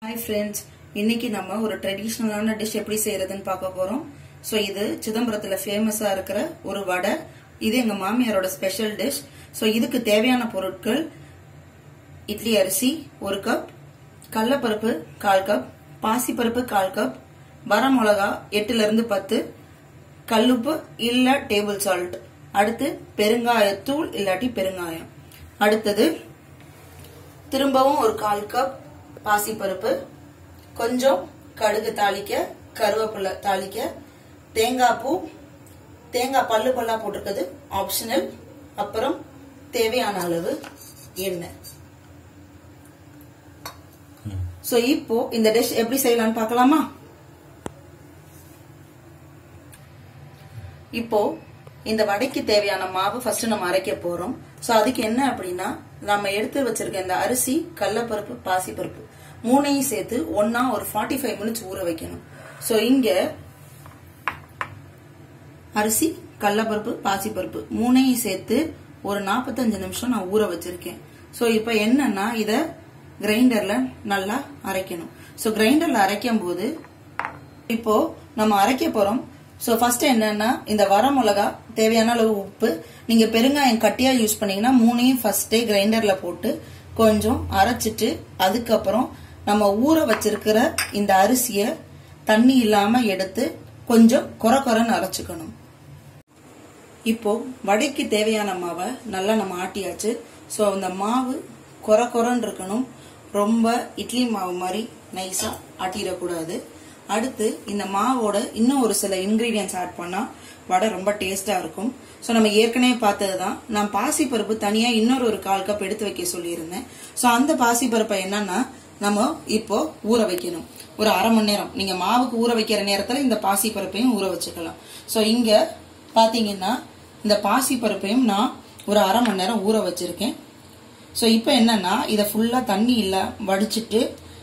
hi friends இன்னைக்கு நம்ம ஒரு ட்ரெடிஷ்னலான டிஷ் எப்படி செய்யறதுன்னு பார்க்க போறோம் ஸோ இது சிதம்பரத்துல ஃபேமஸா இருக்கிற ஒரு வடை இது எங்க மாமியாரோட ஸ்பெஷல் டிஷ் ஸோ இதுக்கு தேவையான பொருட்கள் இட்லி அரிசி ஒரு கப் கடலப்பருப்பு கால் கப் பாசிப்பருப்பு கால் கப் வரமிளகா எட்டுல இருந்து பத்து கல்லுப்பு இல்ல டேபிள் சால்ட் அடுத்து பெருங்காயத்தூள் இல்லாட்டி பெருங்காயம் அடுத்தது திரும்பவும் ஒரு கால் கப் பாசிப்பருப்பு கொஞ்சம் கடுகு தாளிக்க கருவேப்பிலை தாளிக்க தேங்காய் பூ தேங்காய் பல்லு பல்லா போட்டிருக்கிறது ஆப்ஷனல் அப்புறம் தேவையான அளவு எண்ணெய் சோ இப்போ இந்த டிஷ் எப்படி செய்யலாம்னு பார்க்கலாமா இப்போ இந்த வடைக்கு தேவையான மாவு ஃபர்ஸ்ட் நம்ம அரைக்க போறோம் சோ அதுக்கு என்ன அப்படின்னா நம்ம எடுத்து வச்சிருக்க இந்த அரிசி கடலப்பருப்பு பாசிப்பருப்பு மூணையும் சேர்த்து ஒன்னா ஒரு ஃபார்ட்டி ஃபைவ் மினிட்ஸ் ஊற வைக்கணும் சோ இங்க அரிசி கடலப்பருப்பு பாசிப்பருப்பு மூணையும் சேர்த்து ஒரு நாற்பத்தஞ்சு நிமிஷம் நான் ஊற வச்சிருக்கேன் சோ இப்போ என்னன்னா இத கிரைண்டர்ல நல்லா அரைக்கணும் சோ கிரைண்டர்ல அரைக்கும் போது இப்போ நம்ம அரைக்க போறோம் சோ ஃபர்ஸ்ட் என்னன்னா இந்த வர மிளகா தேவையான அளவு உப்பு நீங்க பெருங்காயம் கட்டியா யூஸ் பண்ணீங்கன்னா மூணையும் ஃபர்ஸ்டே கிரைண்டர்ல போட்டு கொஞ்சம் அரைச்சிட்டு அதுக்கப்புறம் நம்ம ஊற வச்சிருக்கிற இந்த அரிசிய தண்ணி இல்லாம எடுத்து கொஞ்சம் கொர கொரன்னு அரைச்சுக்கணும் இப்போ வடைக்கு தேவையான மாவை நல்லா நம்ம ஆட்டியாச்சு ஸோ அந்த மாவு கொர கொரன்னு இருக்கணும் ரொம்ப இட்லி மாவு மாதிரி நைஸா ஆட்டிடக்கூடாது அடுத்து இந்த மாவோட இன்னும் ஒரு சில இன்கிரீடியன்ஸ் ஆட் பண்ணா வடை ரொம்ப டேஸ்டா இருக்கும் ஸோ நம்ம ஏற்கனவே பார்த்தது தான் நான் பாசிப்பருப்பு தனியா இன்னொரு ஒரு கால் கப் எடுத்து வைக்க சொல்லியிருந்தேன் ஸோ அந்த பாசிப்பருப்பை என்னன்னா நம்ம இப்போ ஊற வைக்கணும் ஒரு அரை மணி நேரம் நீங்க மாவுக்கு ஊற வைக்கிற நேரத்துல இந்த பாசி பருப்பையும் ஊற வச்சுக்கலாம் ஸோ இங்க பாத்தீங்கன்னா இந்த பாசி பருப்பையும் நான் ஒரு அரை மணி நேரம் ஊற வச்சிருக்கேன் ஸோ இப்போ என்னன்னா இதை ஃபுல்லா தண்ணி இல்ல வடிச்சிட்டு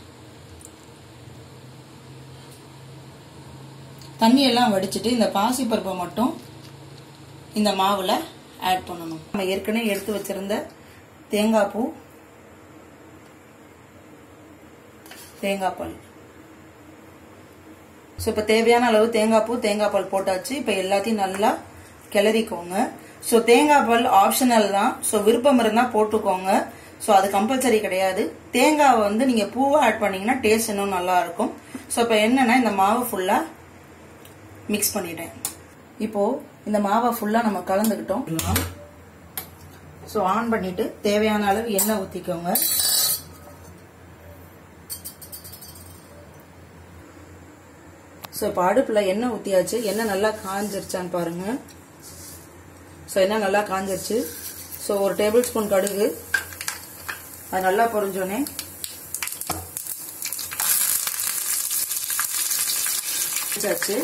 தண்ணி எல்லாம் வடிச்சிட்டு இந்த பாசி பருப்பை மட்டும் இந்த மாவுல ஆட் பண்ணணும் நம்ம ஏற்கனவே எடுத்து வச்சிருந்த தேங்காய் பூ தேங்காய் பால் ஸோ இப்போ தேவையான அளவு தேங்காய் பூ தேங்காய் பால் போட்டாச்சு இப்போ எல்லாத்தையும் நல்லா கிளறிக்கோங்க ஸோ தேங்காய் பால் ஆப்ஷனல் தான் ஸோ விருப்பம் இருந்தால் போட்டுக்கோங்க ஸோ அது கம்பல்சரி கிடையாது தேங்காவை வந்து நீங்கள் பூவை ஆட் பண்ணீங்கன்னா டேஸ்ட் இன்னும் நல்லா இருக்கும் ஸோ இப்போ என்னன்னா இந்த மாவு ஃபுல்லாக மிக்ஸ் பண்ணிட்டேன் இப்போ இந்த மாவை ஃபுல்லாக நம்ம கலந்துக்கிட்டோம் ஸோ ஆன் பண்ணிட்டு தேவையான அளவு எண்ணெய் ஊற்றிக்கோங்க ஸோ இப்போ அடுப்பில் எண்ணெய் ஊற்றியாச்சு எண்ணெய் நல்லா காஞ்சிருச்சான்னு பாருங்க ஸோ எண்ணெய் நல்லா காஞ்சிருச்சு ஸோ ஒரு டேபிள் ஸ்பூன் கடுகு அது நல்லா பொரிஞ்சோடனே வச்சாச்சு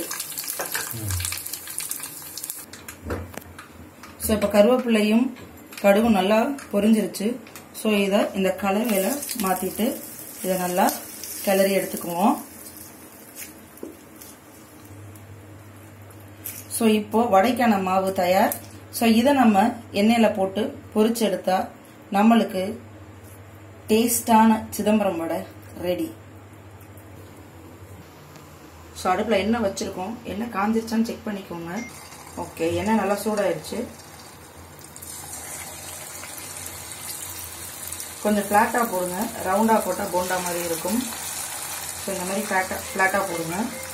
ஸோ இப்போ கருவேப்பிலையும் கடுகும் நல்லா பொரிஞ்சிருச்சு ஸோ இதை இந்த கலவையில மாற்றிட்டு இதை நல்லா கிளறி எடுத்துக்குவோம் ஸோ இப்போ வடைக்கான மாவு தயார் ஸோ இதை நம்ம எண்ணெயில் போட்டு பொரிச்சு எடுத்தா நம்மளுக்கு டேஸ்டான சிதம்பரம் வடை ரெடி ஸோ அடுப்பில் எண்ணெய் வச்சுருக்கோம் எண்ணெய் காஞ்சிருச்சான்னு செக் பண்ணிக்கோங்க ஓகே எண்ணெய் நல்லா சூடாயிருச்சு கொஞ்சம் ஃப்ளாட்டாக போடுங்க ரவுண்டாக போட்டால் போண்டா மாதிரி இருக்கும் ஸோ இந்த மாதிரி ஃப்ளாட்டாக ஃப்ளாட்டாக போடுங்க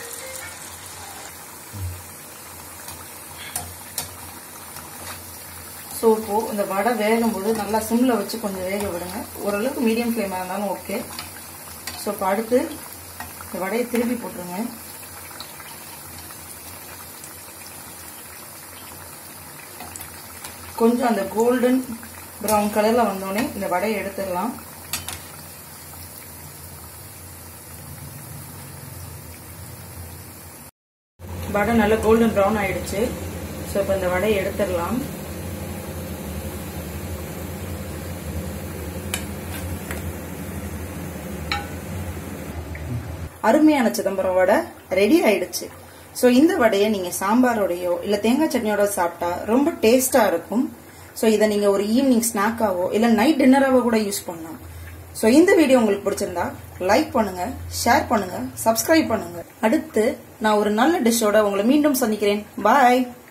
ஸோ இப்போ இந்த வடை வேகும்போது நல்லா சிம்மில் வச்சு கொஞ்சம் வேக விடுங்க ஓரளவுக்கு மீடியம் ஃப்ளேமாக இருந்தாலும் ஓகே ஸோ இப்போ அடுத்து இந்த வடையை திருப்பி போட்டுருங்க கொஞ்சம் அந்த கோல்டன் ப்ரௌன் கலரில் வந்தோடனே இந்த வடையை எடுத்துடலாம் வடை நல்லா கோல்டன் ப்ரௌன் ஆயிடுச்சு ஸோ இப்போ இந்த வடையை எடுத்துடலாம் அருமையான சிதம்பரம் வடை ரெடி ஆயிடுச்சு ஸோ இந்த வடையை நீங்க சாம்பாரோடையோ இல்ல தேங்காய் சட்னியோட சாப்பிட்டா ரொம்ப டேஸ்டா இருக்கும் ஸோ இதை நீங்க ஒரு ஈவினிங் ஸ்நாக்காவோ இல்ல நைட் டின்னராவோ கூட யூஸ் பண்ணலாம் ஸோ இந்த வீடியோ உங்களுக்கு பிடிச்சிருந்தா லைக் பண்ணுங்க ஷேர் பண்ணுங்க சப்ஸ்கிரைப் பண்ணுங்க அடுத்து நான் ஒரு நல்ல டிஷ்ஷோட உங்களை மீண்டும் சந்திக்கிறேன் பாய்